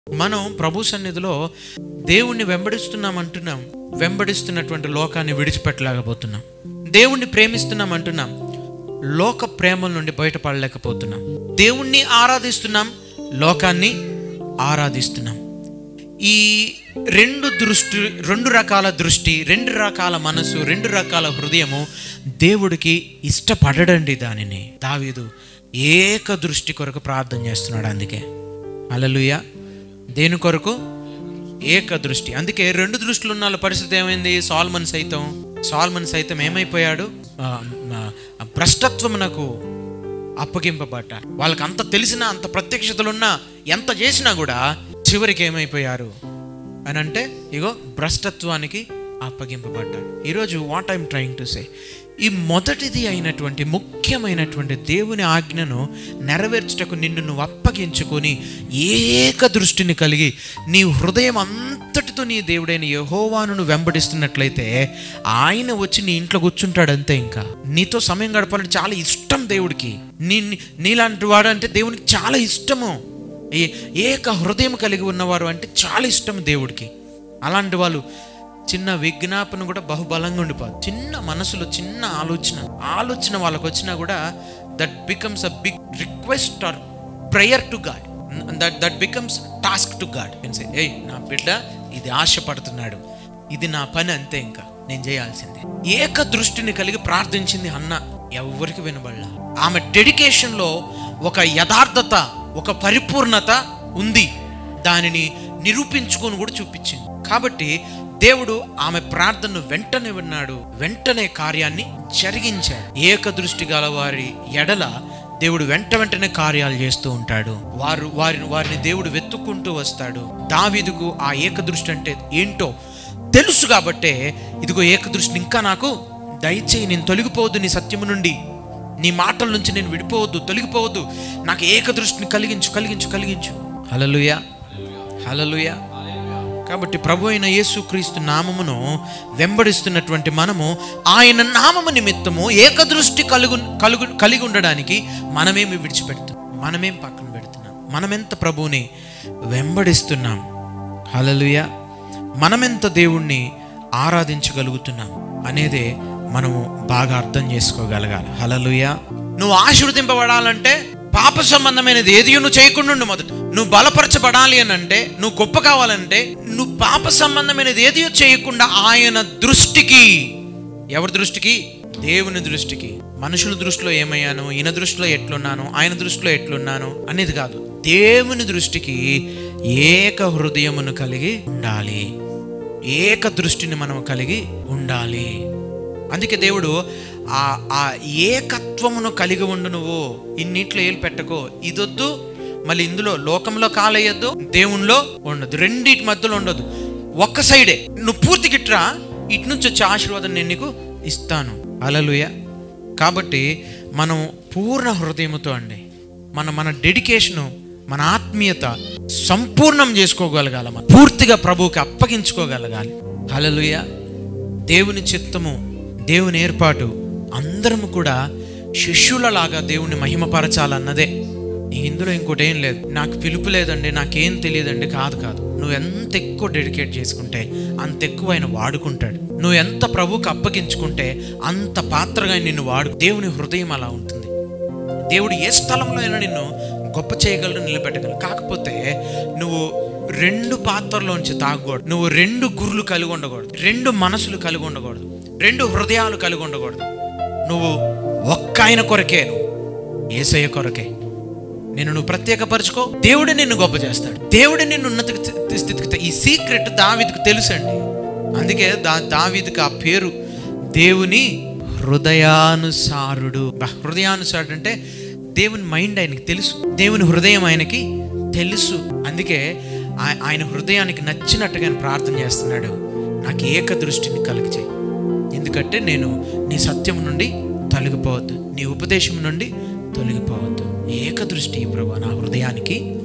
మనం ప్రభు సన్నిధిలో దేవుణ్ణి వెంబడిస్తున్నాం అంటున్నాం వెంబడిస్తున్నటువంటి లోకాన్ని విడిచిపెట్టలేకపోతున్నాం దేవుణ్ణి ప్రేమిస్తున్నాం అంటున్నాం లోక ప్రేమల నుండి బయటపడలేకపోతున్నాం దేవుణ్ణి ఆరాధిస్తున్నాం లోకాన్ని ఆరాధిస్తున్నాం ఈ రెండు దృష్టి రెండు రకాల దృష్టి రెండు రకాల మనసు రెండు రకాల హృదయము దేవుడికి ఇష్టపడడండి దానిని దావీదు ఏక దృష్టి కొరకు ప్రార్థన చేస్తున్నాడు అందుకే అలలుయ దేని కొరకు ఏక దృష్టి అందుకే రెండు దృష్టిలు ఉన్న వాళ్ళ పరిస్థితి ఏమైంది సాల్మన్ సైతం సాల్మన్ సైతం ఏమైపోయాడు ఆ, ఆ, భ్రష్టత్వమునకు అప్పగింపబడ్డారు వాళ్ళకి అంత తెలిసినా అంత ప్రత్యక్షతలున్నా ఎంత చేసినా కూడా చివరికి ఏమైపోయారు అని అంటే ఇగో భ్రష్టత్వానికి అప్పగింపబడ్డారు ఈరోజు what I'm trying to say ఈ మొదటిది అయినటువంటి ముఖ్యమైనటువంటి దేవుని ఆజ్ఞను నెరవేర్చుటకు నిన్ను నువ్వు అప్పగించుకొని ఏక దృష్టిని కలిగి నీ హృదయం అంతటితో నీ దేవుడైన యహోవాను నువ్వు వెంబడిస్తున్నట్లయితే ఆయన వచ్చి నీ ఇంట్లో కూర్చుంటాడు అంతే ఇంకా నీతో సమయం గడపాలంటే చాలా ఇష్టం దేవుడికి నీ నీలాంటి వాడు అంటే దేవునికి చాలా ఇష్టము ఏ- ఏక హృదయం కలిగి ఉన్నవారు అంటే చాలా ఇష్టం దేవుడికి అలాంటి వాళ్ళు చిన్న విజ్ఞాపన కూడా బహుబలంగా ఉండిపోదు చిన్న మనసులో చిన్న ఆలోచన ఆలోచన వాళ్ళకి వచ్చినా కూడా that becomes a big request or prayer to God that that becomes task to God say ఏయ్ నా బిడ్డ ఇది ఆశపడుతున్నాడు ఇది నా పని అంతే ఇంకా నేను చేయాల్సిందే ఏక దృష్టిని కలిగి ప్రార్థించింది అన్న ఎవరికి వినబడలా ఆమె డెడికేషన్లో ఒక యథార్థత ఒక పరిపూర్ణత ఉంది దానిని నిరూపించుకొని కూడా చూపించింది కాబట్టి దేవుడు ఆమె ప్రార్థనను వెంటనే విన్నాడు వెంటనే కార్యాన్ని జరిగించాడు ఏక దృష్టి గల వారి ఎడల దేవుడు వెంట వెంటనే కార్యాలు చేస్తూ ఉంటాడు వారు వారిని వారిని దేవుడు వెతుక్కుంటూ వస్తాడు దావీదుకు ఆ ఏకదృష్టి అంటే ఏంటో తెలుసు కాబట్టే ఇదిగో ఏకదృష్టిని ఇంకా నాకు దయచేయి నేను తొలగిపోవద్దు నీ సత్యము నుండి నీ మాటల నుంచి నేను విడిపోవద్దు తొలగిపోవద్దు నాకు ఏకదృష్టిని కలిగించు కలిగించు కలిగించు హలలుయా హలలుయా కాబట్టి ప్రభు అయిన యేసుక్రీస్తు నామమును వెంబడిస్తున్నటువంటి మనము ఆయన నామము నిమిత్తము ఏకదృష్టి కలుగు కలుగు కలిగి ఉండడానికి మనమేమి విడిచిపెడుతున్నాం మనమేం పక్కన పెడుతున్నాం మనమెంత ప్రభువుని వెంబడిస్తున్నాం హలలుయ మనమెంత దేవుణ్ణి ఆరాధించగలుగుతున్నాం అనేదే మనము బాగా అర్థం చేసుకోగలగాలి హలలుయ నువ్వు ఆశీర్వదింపబడాలంటే పాప సంబంధమైనది ఏది నువ్వు చేయకుండా ఉండు మొదట నువ్వు బలపరచబడాలి అని అంటే నువ్వు గొప్ప కావాలంటే నువ్వు పాప సంబంధమైనది ఏది చేయకుండా ఆయన దృష్టికి ఎవరి దృష్టికి దేవుని దృష్టికి మనుషుల దృష్టిలో ఏమయ్యాను ఈయన దృష్టిలో ఎట్లున్నాను ఆయన దృష్టిలో ఎట్లున్నాను అనేది కాదు దేవుని దృష్టికి ఏక హృదయమును కలిగి ఉండాలి ఏక దృష్టిని మనం కలిగి ఉండాలి అందుకే దేవుడు ఆ ఆ ఏకత్వమును కలిగి ఉండు నువ్వు ఇన్నిట్లో ఏలు పెట్టుకో ఇదొద్దు మళ్ళీ ఇందులో లోకంలో కాలేయొద్దు దేవునిలో ఉండదు రెండిటి మధ్యలో ఉండదు ఒక్క సైడే నువ్వు పూర్తి గిట్రా ఇటు నుంచి వచ్చే ఆశీర్వాదం నేను నీకు ఇస్తాను అలలుయ కాబట్టి మనం పూర్ణ హృదయముతో అండి మన మన డెడికేషను మన ఆత్మీయత సంపూర్ణం చేసుకోగలగాలి మనం పూర్తిగా ప్రభువుకి అప్పగించుకోగలగాలి హలలుయ దేవుని చిత్తము దేవుని ఏర్పాటు అందరము కూడా శిష్యులలాగా దేవుని మహిమపరచాలన్నదే ఇందులో ఇంకోటి ఏం లేదు నాకు పిలుపు లేదండి నాకేం తెలియదండి కాదు కాదు నువ్వు ఎంత ఎక్కువ డెడికేట్ చేసుకుంటే అంత ఎక్కువ ఆయన వాడుకుంటాడు నువ్వు ఎంత ప్రభువుకి అప్పగించుకుంటే అంత పాత్రగా ఆయన నిన్ను వాడు దేవుని హృదయం అలా ఉంటుంది దేవుడు ఏ స్థలంలో అయినా నిన్ను గొప్ప చేయగలడు నిలబెట్టగలడు కాకపోతే నువ్వు రెండు పాత్రలోంచి తాగకూడదు నువ్వు రెండు గుర్లు కలిగి ఉండకూడదు రెండు మనసులు కలిగి ఉండకూడదు రెండు హృదయాలు కలిగి ఉండకూడదు నువ్వు ఒక్క ఆయన కొరకే నువ్వు ఏసయ్య కొరకే నిన్ను నువ్వు ప్రత్యేకపరచుకో దేవుడే నిన్ను గొప్ప చేస్తాడు దేవుడే నిన్ను ఉన్నత స్థితికి తే- ఈ సీక్రెట్ దావీదుకు తెలుసండి అందుకే దా దావీదుకు ఆ పేరు దేవుని హృదయానుసారుడు బా, హృదయానుసారుడు అంటే దేవుని మైండ్ ఆయనకి తెలుసు దేవుని హృదయం ఆయనకి తెలుసు అందుకే ఆ- ఆయన హృదయానికి నచ్చినట్టుగా ఆయన ప్రార్థన చేస్తున్నాడు నాకు ఏక దృష్టిని కలిగచేయి ఎందుకంటే నేను నీ సత్యం నుండి తొలగిపోవద్దు నీ ఉపదేశం నుండి తొలగిపోవద్దు ఏక దృష్టి ప్రభు నా హృదయానికి